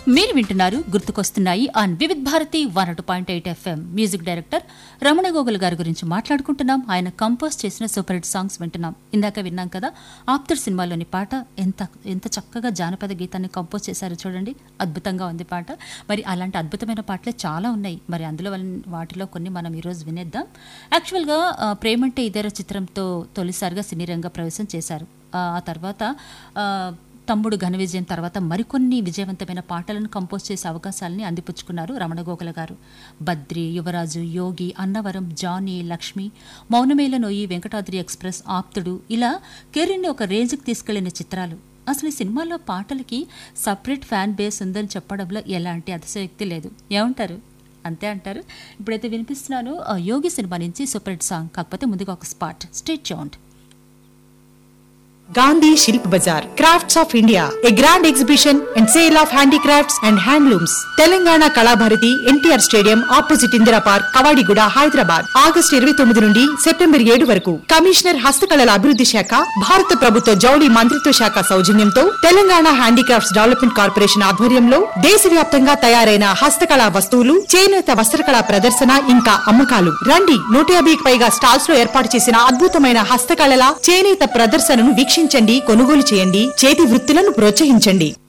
మీరు వింటున్నారు గుర్తుకొస్తున్నాయి on Vividh Bharati one two point eight FM music director Ramana Gogula గారి గురించి మాట్లాడుకుంటున్నాం ఆయన కంపోజ్ చేసిన సూపర్ హిట్ సాంగ్స్ వింటున్నాం ఇందాక విన్నాం కదా ఆప్తర్ సినిమాలోని పాట ఎంత ఎంత చక్కగా జానపద గీతాన్ని కంపోజ్ చేశారో చూడండి అద్భుతంగా ఉంది పాట మరి అలాంటి అద్భుతమైన పాటలే చాలా ఉన్నాయి మరి అందులో వల్ల- వాటిలో కొన్ని మనం ఈరోజు వినేద్దాం యాక్చువల్గా ఆ, ప్రేమంటే ఇదేరా చిత్రంతో తొలిసారిగా సినీ రంగ ప్రవేశం చేశారు ఆ ఆ తర్వాత ఆ, తమ్ముడు ఘన విజయం తర్వాత మరికొన్ని విజయవంతమైన పాటలను కంపోజ్ చేసే అవకాశాలని అందిపుచ్చుకున్నారు రమణ గోగుల గారు బద్రి యువరాజు యోగి అన్నవరం జానీ లక్ష్మి మౌనమేల నొయ్యి వెంకటాద్రి ఎక్స్ప్రెస్ ఆప్తుడు ఇలా కెరీర్ని ఒక రేంజ్కి తీసుకెళ్లిన చిత్రాలు అసలు ఈ సినిమాలో పాటలకి సపరేట్ ఫ్యాన్ బేస్ ఉందని చెప్పడంలో ఎలాంటి అతిశయోక్తి లేదు ఏమంటారు అంతే అంటారు ఇప్పుడైతే వినిపిస్తున్నాను ఆ, యోగి సినిమా నుంచి సూపర్ హిట్ సాంగ్ కాకపోతే ముందుగా ఒక స్పాట్ స్టేట్ చౌండ్ Gandhi Shilp Bazaar, Crafts of India, a grand exhibition and sale of handicrafts and handlooms. Telangana Kalabharathi NTR stadium opposite Indira park Kavadiguda Hyderabad August ఇరవై తొమ్మిది నుండి సెప్టెంబర్ ఏడు వరకు కమిషనర్ హస్తకళల అభివృద్ధి శాఖ భారత ప్రభుత్వ జౌళి మంత్రిత్వ శాఖ సౌజన్యంతో తెలంగాణ హ్యాండీక్రాఫ్ట్స్ డెవలప్మెంట్ కార్పొరేషన్ ఆధ్వర్యంలో దేశవ్యాప్తంగా తయారైన హస్తకళా వస్తువులు చేనేత వస్త్రకళా ప్రదర్శన ఇంకా అమ్మకాలు రండి నూట యాభైకి పైగా స్టాల్స్ లో ఏర్పాటు చేసిన అద్భుతమైన హస్తకళల చేనేత ప్రదర్శనను వీక్షించండి కొనుగోలు చేయండి చేతి వృత్తులను ప్రోత్సహించండి